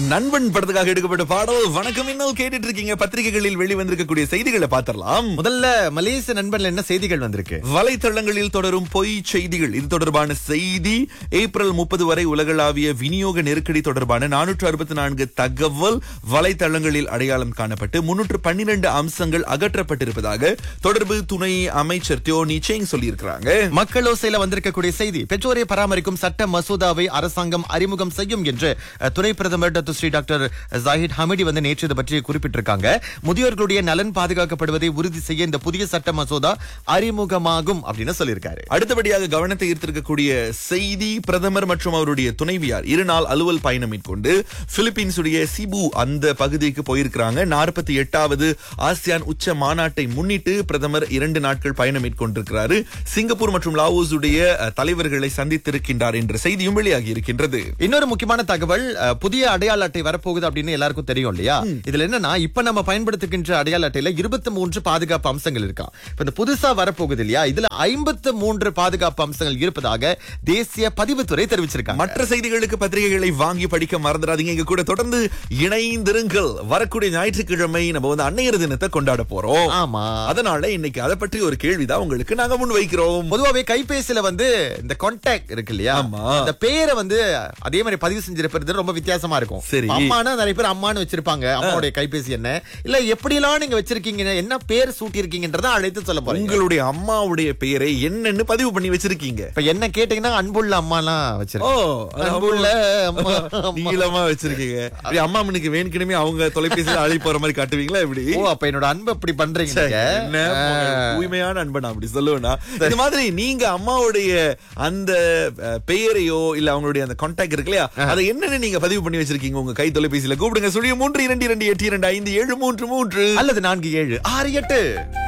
நண்பன் படத்துக்காக எடுக்கப்பட்ட பாடல் வணக்கம் இன்னும் கேட்டுட்டு இருக்கீங்க பத்திரிகைகளில் வெளிவந்திருக்கக்கூடிய செய்திகளை பார்த்தரலாம் முதல்ல மலேசிய நண்பன்ல என்ன செய்திகள் வந்திருக்கு வலைத்தளங்களில் தொடரும் பொய் செய்திகள் இது தொடர்பான செய்தி ஏப்ரல் முப்பது வரை உலகளாவிய விநியோக நெருக்கடி தொடர்பான நானூற்று அறுபத்தி நான்கு தகவல் வலைத்தளங்களில் அடையாளம் காணப்பட்டு முன்னூற்று பன்னிரண்டு அம்சங்கள் அகற்றப்பட்டிருப்பதாக தொடர்பு துணை அமைச்சர் தியோ நிச்சயம் சொல்லியிருக்கிறாங்க மக்களோசையில வந்திருக்கக்கூடிய செய்தி பெற்றோரை பராமரிக்கும் சட்ட மசோதாவை அரசாங்கம் அறிமுகம் செய்யும் என்று அஹ், துணை பிரதமர் doctor Seri doctor Zahid Hamidi வந்து நேற்று இது பற்றி குறிப்பிட்டிருக்காங்க முதியோர்களுடைய நலன் பாதுகாக்கப்படுவதை உறுதி செய்ய இந்த புதிய சட்ட மசோதா அறிமுகமாகும் அப்படின்னு சொல்லியிருக்காரு அடுத்தபடியாக கவனத்தை ஈர்த்திருக்கக்கூடிய செய்தி பிரதமர் மற்றும் அவருடைய துணைவியார் இரு நாள் அலுவல் பயணம் மேற்கொண்டு பிலிப்பீன்ஸுடைய சிபு அந்த பகுதிக்கு போயிருக்கிறாங்க நாற்பத்தி எட்டாவது ஆசியான் உச்ச மாநாட்டை முன்னிட்டு பிரதமர் இரண்டு நாட்கள் பயணம் மேற்கொண்டிருக்கிறாரு சிங்கப்பூர் மற்றும் லாவோஸ் உடைய அஹ், தலைவர்களை சந்தித்திருக்கின்றார் என்ற செய்தியும் வெளியாகி இருக்கின்றது இன்னொரு முக்கியமான தகவல் அஹ், புதிய அடையாள அட்டை வரப்போகுது அப்படின்னு எல்லாருக்கும் தெரியும் இல்லையா இதுல என்னன்னா இப்ப நம்ம பயன்படுத்துகின்ற அடையாள அட்டையில இருபத்தி மூன்று பாதுகாப்பு அம்சங்கள் இருக்கா இப்ப இந்த புதுசா வரப்போகுது இல்லையா இதுல ஐம்பத்து மூன்று பாதுகாப்பு அம்சங்கள் இருப்பதாக தேசிய பதிவுத்துறை தெரிவிச்சிருக்காங்க மற்ற செய்திகளுக்கு பத்திரிகைகளை வாங்கி படிக்க மறந்துடாதீங்க இங்க கூட தொடர்ந்து இணைந்திருங்கள் வரக்கூடிய ஞாயிற்றுக்கிழமை நம்ம வந்து அன்னையர் தினத்தை கொண்டாட போறோம் ஆமா அதனால இன்னைக்கு அதை பற்றி ஒரு கேள்விதான் உங்களுக்கு நாங்க முன் வைக்கிறோம் பொதுவாவே கைபேசியில வந்து இந்த கான்டாக்ட் இருக்கு இல்லையா ஆமா. இந்த பேரை வந்து அதே மாதிரி பதிவு செஞ்சிருப்பது ரொம்ப வித்தியாசமா இருக்கும் சரி. அம்மானா நிறைய பேர் அம்மான்னு வச்சிருப்பாங்க அம்மாவுடைய கைபேசி என்ன இல்ல எப்படிலாம் நீங்க வச்சிருக்கீங்க என்ன பேர் சூட்டி இருக்கீங்கன்றத அழைத்து சொல்ல போறீங்க உங்களுடைய அம்மாவுடைய பெயரை என்னன்னு பதிவு பண்ணி வச்சிருக்கீங்க இப்ப என்ன கேட்டீங்கன்னா அன்புள்ள அம்மாலாம் ஓ வச்சிருக்கேன் அன்புள்ள அம்மா அம்மா. நீளமா வச்சிருக்கீங்க இப்படி அம்மா மனுக்கு வேணுக்கணுமே அவங்க தொலைபேசியில அழி போற மாதிரி காட்டுவீங்களா இப்படி ஓ அப்ப என்னோட அன்பு அப்படி பண்றீங்க ச்சே, நீங்க? என்ன போங்க, ஆ. தூய்மையான அன்பை நான் அப்படி சொல்லுவேனா இந்த மாதிரி நீங்க அம்மாவுடைய அந்த அஹ், பெயரையோ இல்ல அவங்களுடைய அந்த கான்டாக்ட் இருக்கு இல்லையா அதை என்னன்னு நீங்க பதிவு பண்ணி வச்சிருக்கீங்க உங்க கை தொலைபேசியில கூப்பிடுங்க சுழிய மூன்று இரண்டு இரண்டு எட்டு இரண்டு ஐந்து ஏழு மூன்று மூன்று அல்லது நான்கு ஏழு ஆறு எட்டு